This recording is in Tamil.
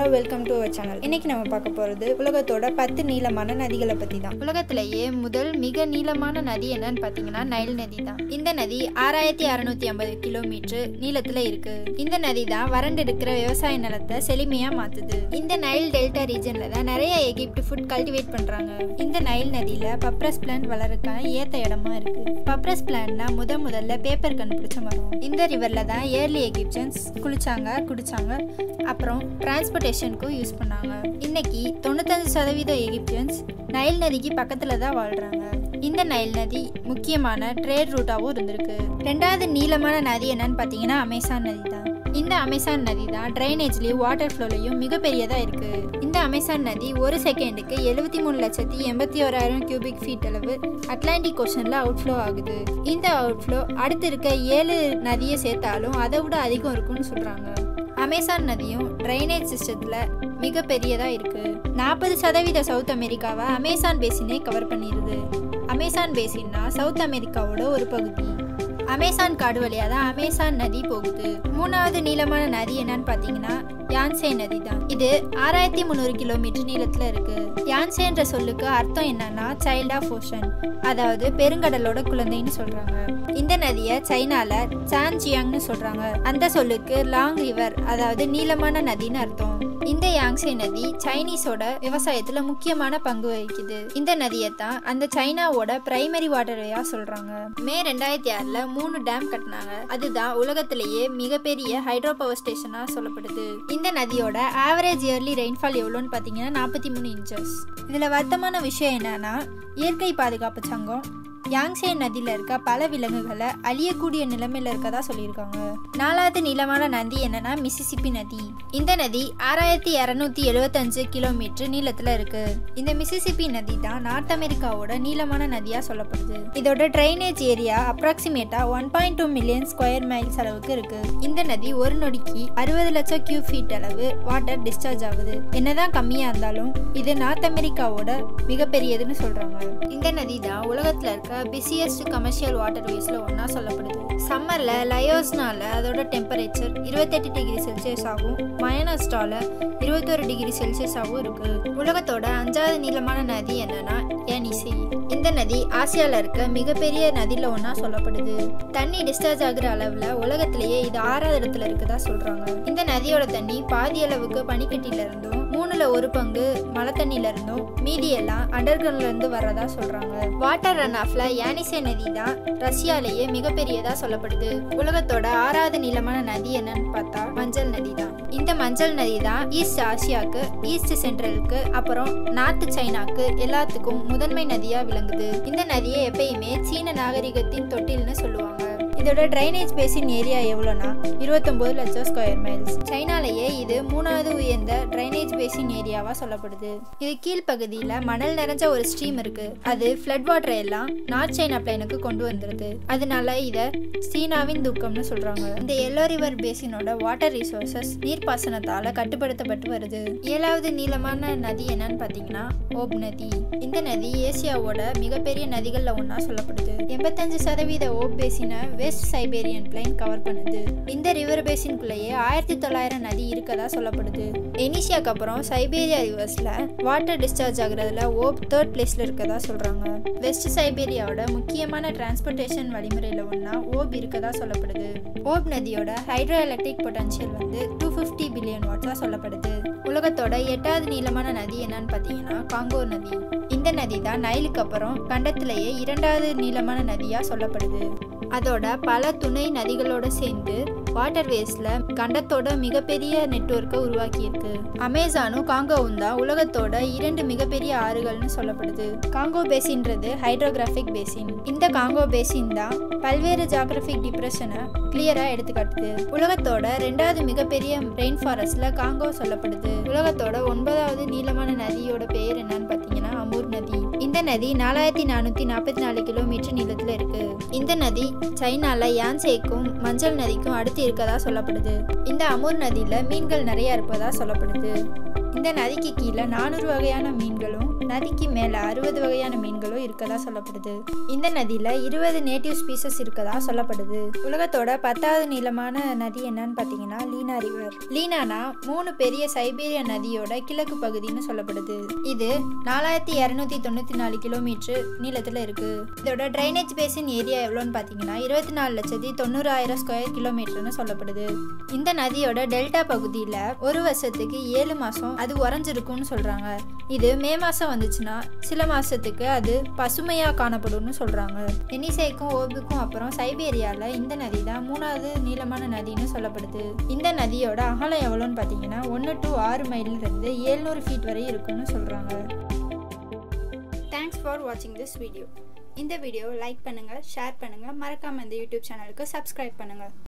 வெல்கம் டு அவர் சேனல் இன்னைக்கு நம்ம பார்க்க போகிறது உலகத்தோட பத்து நீளமான நதிகளை பற்றி தான் உலகத்திலேயே முதல் மிக நீளமான நதி என்னன்னு பார்த்தீங்கன்னா நைல் நதி தான் இந்த நதி ஆறாயிரத்தி அறுநூத்தி ஐம்பது கிலோமீட்டர் நீளத்துல இருக்கு இந்த நதி தான் வறண்டு இருக்கிற விவசாய நிலத்தை செழுமையா மாத்துது இந்த நைல் டெல்டா ரீஜன்ல தான் நிறைய எகிப்ட் ஃபுட் கல்டிவேட் பண்றாங்க இந்த நைல் நதியில பப்ரஸ் பிளான்ட் வளர்றதுக்கான ஏத்த இடமா இருக்கு பப்ரஸ் பிளான்ட்னா முத முதல்ல பேப்பர் கண்டுபிடிச்ச மரம் இந்த ரிவர்ல தான் ஏர்லி எகிப்சியன்ஸ் குளிச்சாங்க குடிச்சாங்க அப்புறம் டிரான்ஸ்போர்ட்டேஷனுக்கும் யூஸ் பண்ணாங்க இன்னைக்கு தொண்ணூத்தஞ்சு சதவீத எகிப்தியன்ஸ் நைல் நதிக்கு பக்கத்துல தான் வாழ்றாங்க இந்த நைல் நதி முக்கியமான ட்ரேட் ரூட்டாகவும் இருந்திருக்கு ரெண்டாவது நீளமான நதி என்னன்னு பார்த்தீங்கன்னா அமேசான் நதி தான் இந்த அமேசான் நதி தான் ட்ரைனேஜ்லேயும் வாட்டர் ஃப்ளோலையும் மிகப்பெரியதாக இருக்கு இந்த அமேசான் நதி ஒரு செகண்டுக்கு எழுபத்தி மூணு லட்சத்தி எண்பத்தி ஓராயிரம் கியூபிக் ஃபீட் அளவு அட்லாண்டிக் ஓஷனில் அவுட்ஃப்ளோ ஆகுது இந்த அவுட்ஃப்ளோ அடுத்து இருக்க ஏழு நதியை சேர்த்தாலும் அதை விட அதிகம் இருக்கும்னு சொல்கிறாங்க அமேசான் நதியும் ட்ரைனேஜ் சிஸ்டத்தில் மிக பெரியதாக இருக்குது நாற்பது சதவீத சவுத் அமெரிக்காவை அமேசான் பேசினே கவர் பண்ணிடுது அமேசான் பேசின்னா சவுத் அமெரிக்காவோட ஒரு பகுதி அமேசான் காடு வழியாக தான் அமேசான் நதி போகுது மூணாவது நீளமான நதி என்னன்னு பார்த்தீங்கன்னா யான்சே நதி தான் இது ஆறாயிரத்தி முந்நூறு கிலோமீட்டர் நீளத்தில் இருக்கு யான்சேன்ற சொல்லுக்கு அர்த்தம் என்னன்னா சைல்ட் ஆஃப் ஓஷன் அதாவது பெருங்கடலோட குழந்தைன்னு சொல்றாங்க இந்த நதியை சைனால சான்ஜியாங்னு சொல்றாங்க அந்த சொல்லுக்கு லாங் ரிவர் அதாவது நீளமான நதின்னு அர்த்தம் இந்த யாங்ஸே நதி சைனீஸோட விவசாயத்துல முக்கியமான பங்கு வகிக்குது இந்த நதியை தான் அந்த சைனாவோட பிரைமரி வாட்டர் வேயா சொல்றாங்க மே ரெண்டாயிரத்தி ஆறுல மூணு டேம் கட்டினாங்க அதுதான் உலகத்திலேயே மிகப்பெரிய ஹைட்ரோ பவர் ஸ்டேஷனா சொல்லப்படுது இந்த நதியோட ஆவரேஜ் இயர்லி ரெயின்ஃபால் எவ்வளோன்னு பார்த்தீங்கன்னா நாற்பத்தி மூணு இன்ச்சஸ் இதுல வருத்தமான விஷயம் என்னன்னா இயற்கை பாதுகாப்பு சங்கம் யாங்சே நதியில் இருக்க பல விலங்குகளை அழியக்கூடிய நிலைமையில இருக்கதா சொல்லியிருக்காங்க நாலாவது நீளமான நதி என்னன்னா மிசிசிப்பி நதி இந்த நதி ஆறாயிரத்தி இரநூத்தி எழுவத்தஞ்சு கிலோமீட்டர் நீளத்துல இருக்கு இந்த மிசிசிப்பி நதி தான் நார்த் அமெரிக்காவோட நீளமான நதியா சொல்லப்படுது இதோட ட்ரைனேஜ் ஏரியா அப்ராக்சிமேட்டா one point two million square miles அளவுக்கு இருக்கு இந்த நதி ஒரு நொடிக்கு அறுபது லட்சம் கியூ ஃபீட் அளவு வாட்டர் டிஸ்சார்ஜ் ஆகுது என்னதான் கம்மியா இருந்தாலும் இது நார்த் அமெரிக்காவோட மிகப்பெரியதுன்னு சொல்றாங்க இந்த நதி தான் உலகத்துல இருக்க பிஸியஸ்ட் கமர்ஷியல் வாட்டர் வேஸ்ல ஒன்றா சொல்லப்படுது சம்மர்ல லயோஸ்னால அதோட டெம்பரேச்சர் இருபத்தெட்டு டிகிரி செல்சியஸ் ஆகும் மயனஸ்டால இருபத்தொரு டிகிரி செல்சியஸ் ஆகும் இருக்கு உலகத்தோட அஞ்சாவது நீளமான நதி என்னன்னா ஏனிசி இந்த நதி ஆசியால இருக்க மிகப்பெரிய நதியில ஒன்றா சொல்லப்படுது தண்ணி டிஸ்சார்ஜ் ஆகுற அளவுல உலகத்திலேயே இது ஆறாவது இடத்துல இருக்குதா சொல்றாங்க இந்த நதியோட தண்ணி பாதி அளவுக்கு பனிக்கட்டில இருந்தும் மூணுல ஒரு பங்கு மழை தண்ணியில இருந்தும் மீதி எல்லாம் அண்டர்கிரவுண்ட்ல இருந்து வர்றதா சொல்றாங்க வாட்டர் ரன் ஆஃப்ல யானிசே நதி தான் ரஷ்யாலேயே மிகப்பெரியதா சொல்லப்படுது உலகத்தோட ஆறாவது நீளமான நதி என்னன்னு பார்த்தா மஞ்சள் நதி தான் இந்த மஞ்சள் நதி தான் ஈஸ்ட் ஆசியாக்கு ஈஸ்ட் சென்ட்ரலுக்கு அப்புறம் நார்த் சைனாக்கு எல்லாத்துக்கும் முதன்மை நதியா விளங்குது இந்த நதியை எப்பயுமே சீன நாகரிகத்தின் தொட்டில்னு சொல்லுவாங்க இதோட ட்ரைனேஜ் பேசின் ஏரியா எவ்வளோனா இருபத்தொம்போது லட்சம் ஸ்கொயர் மைல்ஸ் சைனாலேயே இது மூணாவது உயர்ந்த ட்ரைனேஜ் பேசின் ஏரியாவா சொல்லப்படுது இது கீழ்ப்பகுதியில் மணல் நிறைஞ்ச ஒரு ஸ்ட்ரீம் இருக்கு அது ஃப்ளட் வாட்டர் எல்லாம் நார்த் சைனா பிளைனுக்கு கொண்டு வந்துருது அதனால இதை சீனாவின் துக்கம்னு சொல்றாங்க இந்த எல்லோ ரிவர் பேசினோட வாட்டர் ரிசோர்சஸ் நீர்ப்பாசனத்தால கட்டுப்படுத்தப்பட்டு வருது ஏழாவது நீளமான நதி என்னன்னு பார்த்தீங்கன்னா ஓப் நதி இந்த நதி ஏசியாவோட மிகப்பெரிய நதிகள்ல ஒன்றா சொல்லப்படுது எண்பத்தஞ்சு சதவீத ஓப் பேசினை வெஸ்ட் சைபேரியன் பிளைன் கவர் பண்ணுது இந்த ரிவர் பேசின்குள்ளேயே ஆயிரத்தி தொள்ளாயிரம் நதி இருக்கதா சொல்லப்படுது எனிஷியாக்கு அப்புறம் சைபேரியா ரிவர்ஸ்ல வாட்டர் டிஸ்சார்ஜ் ஆகுறதுல ஓப் தேர்ட் பிளேஸ்ல இருக்கதா சொல்றாங்க வெஸ்ட் சைபேரியாவோட முக்கியமான டிரான்ஸ்போர்ட்டேஷன் வழிமுறையில ஒன்றா ஓப் இருக்கதா சொல்லப்படுது ஓப் நதியோட ஹைட்ரோ எலக்ட்ரிக் பொட்டன்ஷியல் வந்து டூ ஃபிஃப்டி பில்லியன் வாட்ஸா சொல்லப்படுது உலகத்தோட எட்டாவது நீளமான நதி என்னன்னு பார்த்தீங்கன்னா காங்கோ நதி இந்த நதி தான் நைலுக்கு அப்புறம் கண்டத்திலேயே இரண்டாவது நீளமான நதியா சொல்லப்படுது அதோட பல துணை நதிகளோட சேர்ந்து வாட்டர் வேஸ்ல கண்டத்தோட மிகப்பெரிய நெட்வொர்க்கை உருவாக்கியிருக்கு அமேசானும் காங்கோவும் தான் உலகத்தோட இரண்டு மிகப்பெரிய ஆறுகள்னு சொல்லப்படுது காங்கோ பேசின்றது ஹைட்ரோகிராஃபிக் பேசின் இந்த காங்கோ பேசின் தான் பல்வேறு ஜாகிரபிக் டிப்ரெஷனை கிளியரா எடுத்துக்காட்டுது உலகத்தோட ரெண்டாவது மிகப்பெரிய ரெயின் ஃபாரஸ்ட்ல காங்கோ சொல்லப்படுது உலகத்தோட ஒன்பதாவது நீளமான நதியோட பெயர் என்னன்னு பார்த்தீங்கன்னா அமூர் நதி இந்த நதி நாலாயிரத்தி நானூத்தி நாற்பத்தி நாலு கிலோமீட்டர் நீளத்துல இருக்கு இந்த நதி சைனால யான்சேக்கும் மஞ்சள் நதிக்கும் அடுத்து இருக்கதா சொல்லப்படுது இந்த அமூர் நதியில மீன்கள் நிறைய இருப்பதா சொல்லப்படுது இந்த நதிக்கு கீழே நானூறு வகையான மீன்களும் நதிக்கு மேலே அறுபது வகையான மீன்களும் இருக்கதா சொல்லப்படுது இந்த நதியில் இருபது நேட்டிவ் ஸ்பீசஸ் இருக்கதா சொல்லப்படுது உலகத்தோட பத்தாவது நீளமான நதி என்னன்னு பார்த்தீங்கன்னா லீனா ரிவர் லீனானா மூணு பெரிய சைபீரியா நதியோட கிழக்கு பகுதின்னு சொல்லப்படுது இது நாலாயிரத்தி இரநூத்தி தொண்ணூற்றி நாலு கிலோமீட்டர் நீளத்தில் இருக்கு இதோட ட்ரைனேஜ் பேசின் ஏரியா எவ்வளோன்னு பார்த்தீங்கன்னா இருபத்தி நாலு லட்சத்தி தொண்ணூறாயிரம் ஸ்கொயர் கிலோமீட்டர்னு சொல்லப்படுது இந்த நதியோட டெல்டா பகுதியில் ஒரு வருஷத்துக்கு ஏழு மாதம் அது உறைஞ்சிருக்கும்னு சொல்கிறாங்க இது மே மாதம் வந்துச்சுன்னா சில மாதத்துக்கு அது பசுமையாக காணப்படும்னு சொல்கிறாங்க எனிசைக்கும் ஓபுக்கும் அப்புறம் சைபேரியாவில் இந்த நதி தான் மூணாவது நீளமான நதின்னு சொல்லப்படுது இந்த நதியோட அகலம் எவ்வளோன்னு பார்த்தீங்கன்னா ஒன்று டு ஆறு மைலிருந்து ஏழ்நூறு ஃபீட் வரை இருக்கும்னு சொல்கிறாங்க தேங்க்ஸ் ஃபார் வாட்சிங் திஸ் வீடியோ இந்த வீடியோ லைக் பண்ணுங்கள் ஷேர் பண்ணுங்கள் மறக்காமல் இந்த யூடியூப் சேனலுக்கு சப்ஸ்கிரைப் பண்ணுங்கள்